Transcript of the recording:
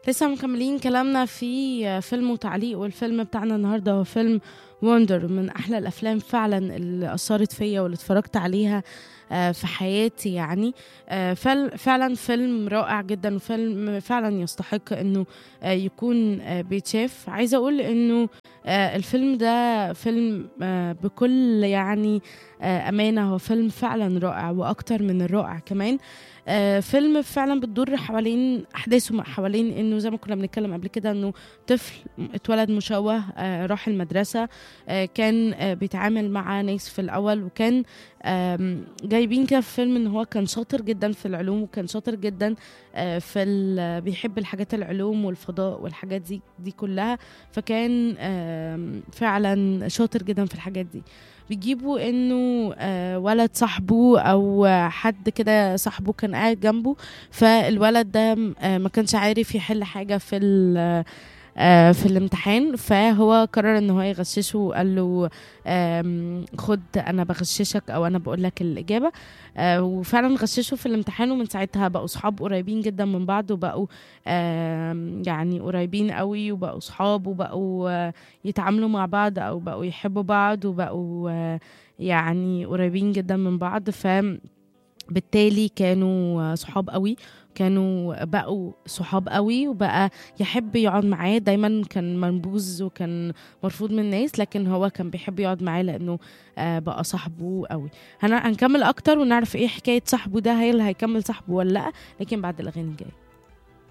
لسه مكملين كلامنا في فيلم وتعليق والفيلم بتاعنا النهارده هو فيلم وندر من احلى الافلام فعلا اللي اثرت فيا واللي اتفرجت عليها آه، في حياتي يعني آه، فل- فعلا فيلم رائع جدا وفيلم فعلا يستحق انه آه، يكون آه، بيتشاف عايزه اقول انه آه، الفيلم ده فيلم آه، بكل يعني آه، امانه هو فيلم فعلا رائع واكتر من الرائع كمان آه، فيلم فعلا بتدور حوالين احداثه حوالين انه زي ما كنا بنتكلم قبل كده انه طفل اتولد مشوه آه، راح المدرسه آه، كان آه، بيتعامل مع ناس في الاول وكان آم، جايبين كده في فيلم ان هو كان شاطر جدا في العلوم وكان شاطر جدا آه، في ال- بيحب الحاجات العلوم والفضاء والحاجات دي دي كلها فكان آم، فعلا شاطر جدا في الحاجات دي بيجيبوا انه آه، ولد صاحبه او آه، حد كده صاحبه كان قاعد جنبه فالولد ده آه، ما كانش عارف يحل حاجه في ال- آه، في الامتحان فهو قرر ان هو يغششه وقال له آم، خد انا بغششك او انا بقول لك الاجابه آه، وفعلا غششه في الامتحان ومن ساعتها بقوا صحاب قريبين جدا من بعض وبقوا آم، يعني قريبين قوي وبقوا صحاب وبقوا آه، يتعاملوا مع بعض او بقوا يحبوا بعض وبقوا آه، يعني قريبين جدا من بعض ف بالتالي كانوا صحاب قوي كانوا بقوا صحاب قوي وبقى يحب يقعد معاه دايما كان منبوذ وكان مرفوض من الناس لكن هو كان بيحب يقعد معاه لانه آه، بقى صاحبه قوي هن- هنكمل اكتر ونعرف ايه حكايه صاحبه ده هل هيكمل صاحبه ولا لا لكن بعد الاغاني الجايه